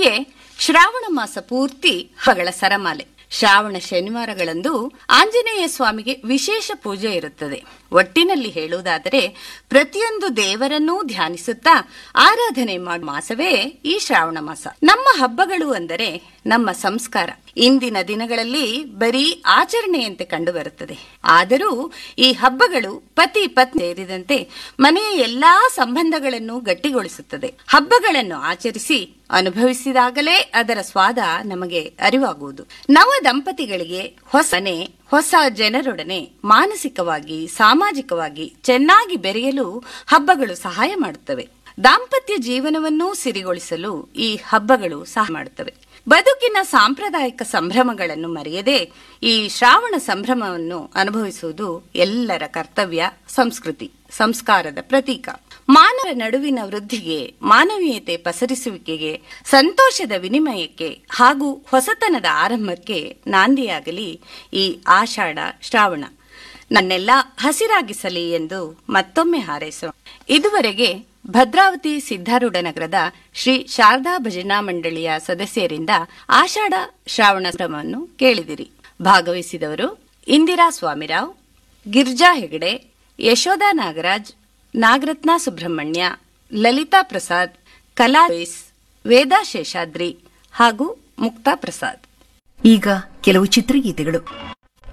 ಹೀಗೆ ಶ್ರಾವಣ ಮಾಸ ಪೂರ್ತಿ ಹಬ್ಬಗಳ ಸರಮಾಲೆ ಶ್ರಾವಣ ಶನಿವಾರಗಳಂದು ಆಂಜನೇಯ ಸ್ವಾಮಿಗೆ ವಿಶೇಷ ಪೂಜೆ ಇರುತ್ತದೆ ಒಟ್ಟಿನಲ್ಲಿ ಹೇಳುವುದಾದರೆ ಪ್ರತಿಯೊಂದು ದೇವರನ್ನೂ ಧ್ಯಾನಿಸುತ್ತಾ ಆರಾಧನೆ ಮಾಡುವ ಮಾಸವೇ ಈ ಶ್ರಾವಣ ಮಾಸ ನಮ್ಮ ಹಬ್ಬಗಳು ಅಂದರೆ ನಮ್ಮ ಸಂಸ್ಕಾರ ಇಂದಿನ ದಿನಗಳಲ್ಲಿ ಬರೀ ಆಚರಣೆಯಂತೆ ಕಂಡುಬರುತ್ತದೆ ಆದರೂ ಈ ಹಬ್ಬಗಳು ಪತಿ ಪತ್ನಿ ಸೇರಿದಂತೆ ಮನೆಯ ಎಲ್ಲಾ ಸಂಬಂಧಗಳನ್ನು ಗಟ್ಟಿಗೊಳಿಸುತ್ತದೆ ಹಬ್ಬಗಳನ್ನು ಆಚರಿಸಿ ಅನುಭವಿಸಿದಾಗಲೇ ಅದರ ಸ್ವಾದ ನಮಗೆ ಅರಿವಾಗುವುದು ನವ ದಂಪತಿಗಳಿಗೆ ಹೊಸ ಮನೆ ಹೊಸ ಜನರೊಡನೆ ಮಾನಸಿಕವಾಗಿ ಸಾಮಾಜಿಕವಾಗಿ ಚೆನ್ನಾಗಿ ಬೆರೆಯಲು ಹಬ್ಬಗಳು ಸಹಾಯ ಮಾಡುತ್ತವೆ ದಾಂಪತ್ಯ ಜೀವನವನ್ನೂ ಸಿರಿಗೊಳಿಸಲು ಈ ಹಬ್ಬಗಳು ಸಹಾಯ ಮಾಡುತ್ತವೆ ಬದುಕಿನ ಸಾಂಪ್ರದಾಯಿಕ ಸಂಭ್ರಮಗಳನ್ನು ಮರೆಯದೆ ಈ ಶ್ರಾವಣ ಸಂಭ್ರಮವನ್ನು ಅನುಭವಿಸುವುದು ಎಲ್ಲರ ಕರ್ತವ್ಯ ಸಂಸ್ಕೃತಿ ಸಂಸ್ಕಾರದ ಪ್ರತೀಕ ಮಾನವ ನಡುವಿನ ವೃದ್ಧಿಗೆ ಮಾನವೀಯತೆ ಪಸರಿಸುವಿಕೆಗೆ ಸಂತೋಷದ ವಿನಿಮಯಕ್ಕೆ ಹಾಗೂ ಹೊಸತನದ ಆರಂಭಕ್ಕೆ ನಾಂದಿಯಾಗಲಿ ಈ ಆಷಾಢ ಶ್ರಾವಣ ನನ್ನೆಲ್ಲ ಹಸಿರಾಗಿಸಲಿ ಎಂದು ಮತ್ತೊಮ್ಮೆ ಹಾರೈಸೋಣ ಇದುವರೆಗೆ ಭದ್ರಾವತಿ ಸಿದ್ದಾರೂಢ ನಗರದ ಶ್ರೀ ಶಾರದಾ ಭಜನಾ ಮಂಡಳಿಯ ಸದಸ್ಯರಿಂದ ಆಷಾಢ ಶ್ರಾವಣ ಸಂಭ್ರಮವನ್ನು ಕೇಳಿದಿರಿ ಭಾಗವಹಿಸಿದವರು ಇಂದಿರಾ ಸ್ವಾಮಿರಾವ್ ಗಿರ್ಜಾ ಹೆಗಡೆ ಯಶೋಧಾ ನಾಗರಾಜ್ ನಾಗರತ್ನ ಸುಬ್ರಹ್ಮಣ್ಯ ಲಲಿತಾ ಪ್ರಸಾದ್ ಕಲಾ ಲೂಯಿಸ್, ವೇದಾ ಶೇಷಾದ್ರಿ ಹಾಗೂ ಮುಕ್ತಾ ಪ್ರಸಾದ್ ಈಗ ಕೆಲವು ಚಿತ್ರಗೀತೆಗಳು